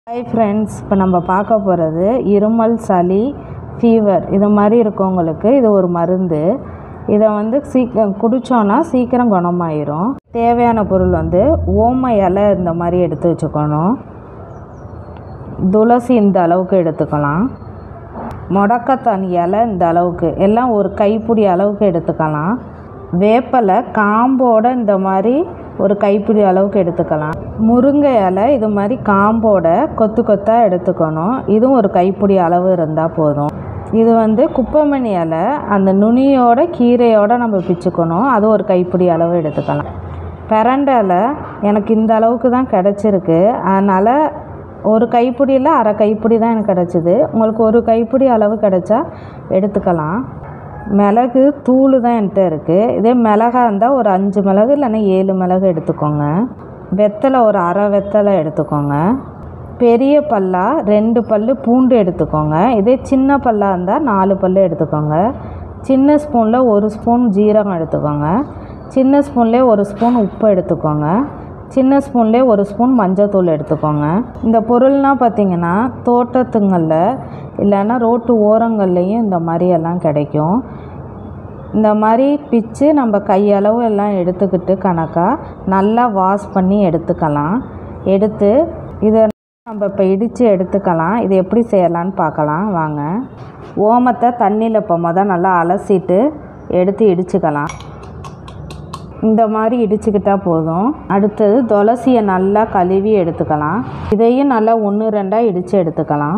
hi friends இப்போ நம்ம பார்க்க போகிறது இருமல் சளி ஃபீவர் இது மாதிரி இருக்கவங்களுக்கு இது ஒரு மருந்து இதை வந்து சீக்கிரம் குடித்தோன்னா சீக்கிரம் குணமாயிரும் தேவையான பொருள் வந்து ஓம இலை இந்த மாதிரி எடுத்து வச்சுக்கணும் துளசி இந்த அளவுக்கு எடுத்துக்கலாம் முடக்கத்தான் இலை இந்த அளவுக்கு எல்லாம் ஒரு கைப்பிடி அளவுக்கு எடுத்துக்கலாம் வேப்பலை காம்போட இந்த மாதிரி ஒரு கைப்பிடி அளவுக்கு எடுத்துக்கலாம் முருங்கை இலை இது மாதிரி காம்போட கொத்து கொத்தாக எடுத்துக்கணும் இதுவும் ஒரு கைப்பிடி அளவு இருந்தால் போதும் இது வந்து குப்பைமணி இலை அந்த நுனியோட கீரையோட நம்ம பிச்சுக்கணும் அது ஒரு கைப்பிடி அளவு எடுத்துக்கலாம் பிரண்டை இலை எனக்கு இந்த அளவுக்கு தான் கிடச்சிருக்கு அதனால் ஒரு கைப்பிடியில் அரை கைப்பிடி தான் எனக்கு கிடச்சிது உங்களுக்கு ஒரு கைப்பிடி அளவு கிடச்சா எடுத்துக்கலாம் மிளகு தூள் தான் என்கிட்ட இருக்குது இதே மிளகா இருந்தால் ஒரு அஞ்சு மிளகு இல்லைன்னா ஏழு மிளகு எடுத்துக்கோங்க வெத்தலை ஒரு அரை வெத்தலை எடுத்துக்கோங்க பெரிய பல்லா ரெண்டு பல் பூண்டு எடுத்துக்கோங்க இதே சின்ன பல்லா இருந்தால் நாலு பல் எடுத்துக்கோங்க சின்ன ஸ்பூனில் ஒரு ஸ்பூன் ஜீரகம் எடுத்துக்கோங்க சின்ன ஸ்பூன்லேயே ஒரு ஸ்பூன் உப்பு எடுத்துக்கோங்க சின்ன ஸ்பூன்லேயே ஒரு ஸ்பூன் மஞ்சள்தூள் எடுத்துக்கோங்க இந்த பொருள்லாம் பார்த்திங்கன்னா தோட்டத்துங்களில் இல்லைன்னா ரோட்டு ஓரங்கள்லேயும் இந்த மாதிரி எல்லாம் கிடைக்கும் இந்த மாதிரி பிச்சு நம்ம கையளவு எல்லாம் எடுத்துக்கிட்டு கணக்காக நல்லா வாஷ் பண்ணி எடுத்துக்கலாம் எடுத்து இதை நம்ம இப்போ இடித்து எடுத்துக்கலாம் இது எப்படி செய்யலான்னு பார்க்கலாம் வாங்க ஓமத்தை தண்ணியில் இப்போ மொதல் நல்லா அலசிட்டு எடுத்து இடிச்சுக்கலாம் இந்த மாதிரி இடிச்சுக்கிட்டா போதும் அடுத்தது துளசியை நல்லா கழுவி எடுத்துக்கலாம் இதையும் நல்லா ஒன்று ரெண்டாக இடித்து எடுத்துக்கலாம்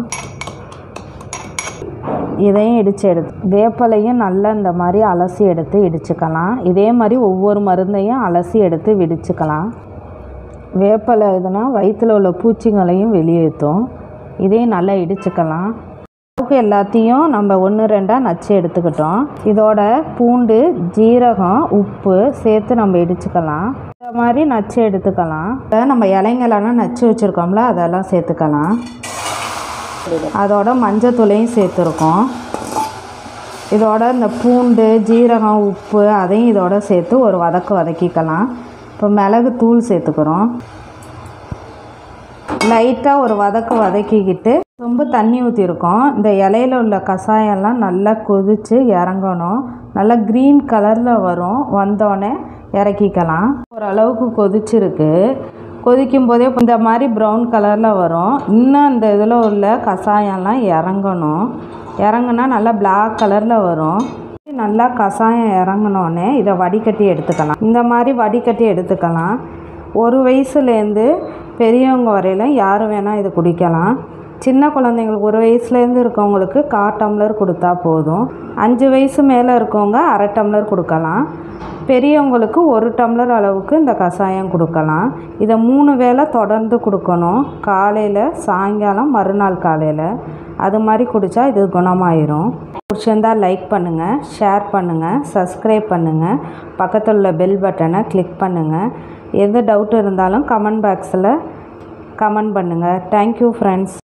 இதையும் இடித்து எடுத்து வேப்பலையும் நல்லா இந்த மாதிரி அலசி எடுத்து இடிச்சுக்கலாம் இதே மாதிரி ஒவ்வொரு மருந்தையும் அலசி எடுத்து விடிச்சுக்கலாம் வேப்பலை இதுனா வயிற்றில் உள்ள பூச்சிங்களையும் வெளியேற்றும் இதையும் நல்லா இடிச்சுக்கலாம் அளவுக்கு எல்லாத்தையும் நம்ம ஒன்று ரெண்டாக நச்சு எடுத்துக்கிட்டோம் இதோட பூண்டு ஜீரகம் உப்பு சேர்த்து நம்ம இடிச்சுக்கலாம் இந்த மாதிரி நச்சு எடுத்துக்கலாம் இதை நம்ம இலைங்களெல்லாம் நச்சு வச்சுருக்கோம்ல அதெல்லாம் சேர்த்துக்கலாம் அதோட மஞ்சத்தூளையும் சேர்த்துருக்கோம் இதோட இந்த பூண்டு ஜீரகம் உப்பு அதையும் இதோட சேர்த்து ஒரு வதக்கு வதக்கிக்கலாம் இப்போ மிளகு தூள் சேர்த்துக்கிறோம் லைட்டாக ஒரு வதக்கு வதக்கிக்கிட்டு ரொம்ப தண்ணி ஊற்றிருக்கோம் இந்த இலையில உள்ள கஷாயம்லாம் நல்லா கொதித்து இறங்கணும் நல்லா க்ரீன் கலரில் வரும் வந்தோடனே இறக்கிக்கலாம் ஓரளவுக்கு கொதிச்சிருக்கு கொதிக்கும் போதே இந்த மாதிரி ப்ரௌன் கலரில் வரும் இன்னும் இந்த இதில் உள்ள கஷாயம்லாம் இறங்கணும் இறங்குனா நல்லா பிளாக் கலரில் வரும் நல்லா கஷாயம் இறங்கினோடனே இதை வடிகட்டி எடுத்துக்கலாம் இந்த மாதிரி வடிகட்டி எடுத்துக்கலாம் ஒரு வயசுலேருந்து பெரியவங்க வரையிலும் யார் வேணால் இது குடிக்கலாம் சின்ன குழந்தைங்களுக்கு ஒரு வயசுலேருந்து இருக்கவங்களுக்கு கா டம்ளர் கொடுத்தா போதும் அஞ்சு வயசு மேலே இருக்கவங்க அரை டம்ளர் கொடுக்கலாம் பெரியவங்களுக்கு ஒரு டம்ளர் அளவுக்கு இந்த கஷாயம் கொடுக்கலாம் இதை மூணு வேளை தொடர்ந்து கொடுக்கணும் காலையில் சாயங்காலம் மறுநாள் காலையில் அது மாதிரி குடித்தா இது குணமாயிரும் பிடிச்சிருந்தா லைக் பண்ணுங்கள் ஷேர் பண்ணுங்கள் சப்ஸ்கிரைப் பண்ணுங்கள் பக்கத்தில் உள்ள பெல் பட்டனை கிளிக் பண்ணுங்கள் எந்த டவுட் இருந்தாலும் கமெண்ட் பாக்ஸில் கமெண்ட் பண்ணுங்கள் தேங்க்யூ ஃப்ரெண்ட்ஸ்